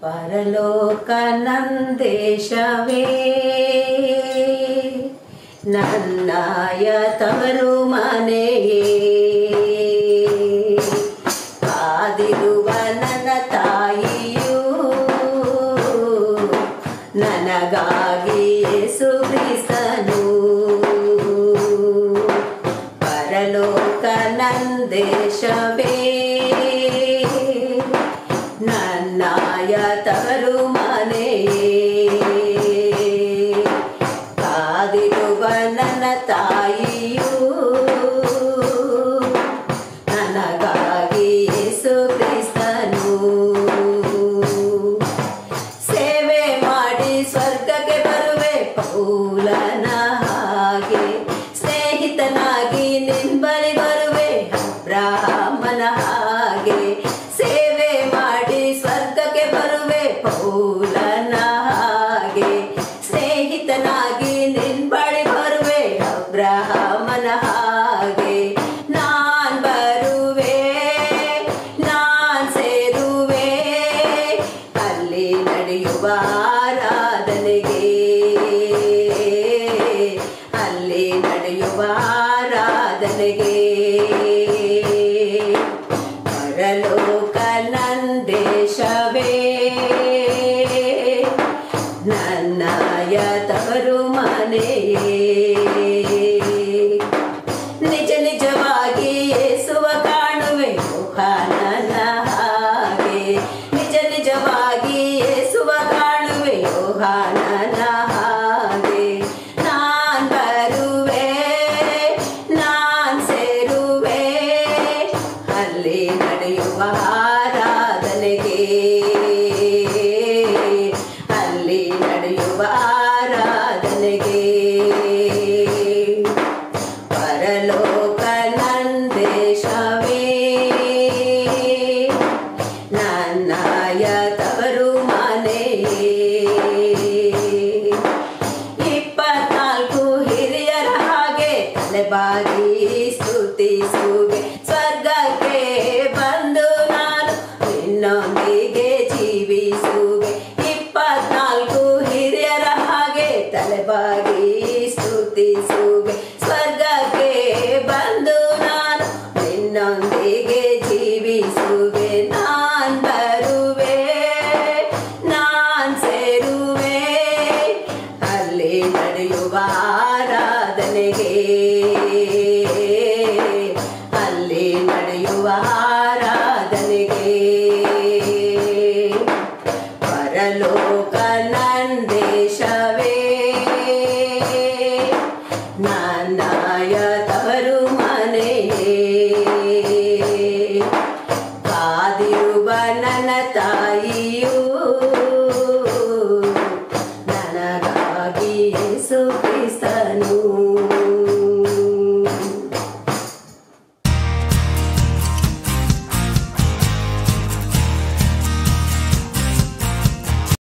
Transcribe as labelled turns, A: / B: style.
A: ಪರಲೋಕ ನಂದೇಶವೇ ನನ್ನಾಯ ತವರು ಮನೆಯೇ ಕಾದಿರುವ ನನ್ನ ತಾಯಿಯು ನನಗಾಗಿ ಯೇಸು ಕ್ರಿಸ್ತನು ಪರಲೋಕ ನಂದೇಶವೇ ನನ್ನಾಯ ತವರು ಮನೆಯೇ ಕಾದಿರುವ ನನ್ನ ತಾಯಿಯು ನನಗಾಗಿ ಯೇಸು ಕ್ರಿಸ್ತನು ಸೇವೆ ಮಾಡಿ ಸ್ವರ್ಗಕ್ಕೆ ಬರುವೆ ಪೌಲನ ಹಾಗೆ ಸ್ನೇಹಿತನಾಗಿ ನಿಂಬಲಿ ಬರುವೆ ಬ್ರಾಹ್ಮಣ ಹಾಗೆ ಸೇವೆ ಮಾಡಿ ಸ್ವರ್ಗಕ್ಕೆ ಬರುವೆ ಪೌಲನ ಹಾಗೆ ಸ್ನೇಹಿತನಾಗಿ ನಿಂಬಳಿ ಬರುವೆ ಬ್ರಾಹ್ಮಣ ಹಾಗೆ ನಾನ್ ಬರುವೆ ನಾನ್ ಸೇರುವೆ ಅಲ್ಲಿ ನಡೆಯುವ ಆರಾಧನೆಗೆ ಅಲ್ಲಿ ನಡೆಯುವ ಆರಾಧನೆಗೆ ಪರಲೋಕ ನಂದೇಶವೇ ನನ್ನಯ ತವರು ಮನೆಯೇ ನಿಜ ನಿಜವಾಗಿ ಯೇಸುವ ಕಾಣುವೆ ಯೋಹಾನನ ಹಾಗೆ ನಿಜ ನಿಜವಾಗಿ ಯೇಸುವ ಕಾಣುವೆ ಯೋಹಾನನ ಹಾಗೆ ನಾನ್ ಬರುವೆ ನಾನ್ ಸೇರುವೆ ಅಲ್ಲಿ ನಡೆಯುವ ಆರಾಧನೆಗೆ ಅಲ್ಲಿ ನಡೆಯುವ ಆರಾಧನೆಗೆ ಪರಲೋಕ ನಂದೇಶವೇ ನನ್ನಾಯ ತವರು ಮನೆಯೇ ಇಪ್ಪತ್ನಾಲ್ಕು ಹಿರಿಯರ ಹಾಗೆ ತಲೆಬಾಗಿ ಸ್ತುತಿಸುವೆ ಸ್ವರ್ಗಕ್ಕೆ ಬಂದು ನಾನು ನಿನ್ನೊಂದಿಗೆ ಜೀವಿಸುವೆ ಇಪ್ಪತ್ನಾಲ್ಕು ಹಿರಿಯರ ಹಾಗೆ ತಲೆಬಾಗಿ ಸ್ತುತಿಸುವೆ ಸ್ವರ್ಗಕ್ಕೆ ಬಂದು ನಾನು ನಿನ್ನೊಂದಿಗೆ ಜೀವಿಸುವೆ ನಾನ್ ಬರುವೆ ನಾನ್ ಸೇರುವೆ ಅಲ್ಲಿ ನಡೆಯುವ ಆರಾಧನೆಗೆ ಅಲ್ಲಿ ನಡೆಯುವ ಆರಾಧನೆಗೆ ಪರಲೋಕ ನಂದೇಶವೇ ನನ್ನಾಯ ತವರು ಮನೆಯೇ ಕಾದಿರುವ ನನ್ನ ತಾಯಿಯು